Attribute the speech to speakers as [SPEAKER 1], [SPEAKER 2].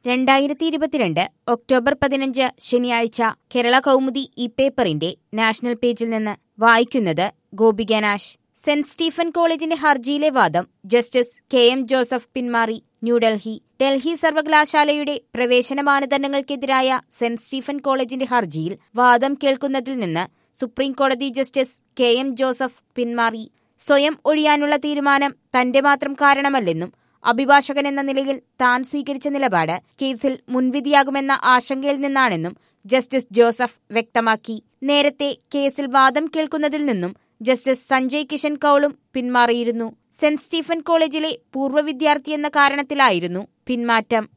[SPEAKER 1] രണ്ടായിരത്തി ഇരുപത്തിരണ്ട് ഒക്ടോബർ പതിനഞ്ച് ശനിയാഴ്ച കേരള കൗമുദി ഈ പേപ്പറിന്റെ നാഷണൽ പേജിൽ നിന്ന് വായിക്കുന്നത് ഗോപിക നാഷ് സെന്റ് സ്റ്റീഫൻ കോളേജിന്റെ ഹർജിയിലെ വാദം ജസ്റ്റിസ് കെ എം ജോസഫ് പിന്മാറി ന്യൂഡൽഹി ഡൽഹി സർവകലാശാലയുടെ പ്രവേശന മാനദണ്ഡങ്ങൾക്കെതിരായ സെന്റ് സ്റ്റീഫൻ കോളേജിന്റെ ഹർജിയിൽ വാദം കേൾക്കുന്നതിൽ നിന്ന് സുപ്രീം കോടതി ജസ്റ്റിസ് കെ എം ജോസഫ് പിന്മാറി സ്വയം ഒഴിയാനുള്ള തീരുമാനം തന്റെ മാത്രം കാരണമല്ലെന്നും അഭിഭാഷകൻ എന്ന നിലയിൽ താൻ സ്വീകരിച്ച നിലപാട് കേസിൽ മുൻവിധിയാകുമെന്ന ആശങ്കയിൽ നിന്നാണെന്നും ജസ്റ്റിസ് ജോസഫ് വ്യക്തമാക്കി നേരത്തെ കേസിൽ വാദം കേൾക്കുന്നതിൽ നിന്നും ജസ്റ്റിസ് സഞ്ജയ് കിഷൻ കൌളും പിന്മാറിയിരുന്നു സെന്റ് സ്റ്റീഫൻ കോളേജിലെ പൂർവ്വ വിദ്യാർത്ഥി എന്ന കാരണത്തിലായിരുന്നു പിന്മാറ്റം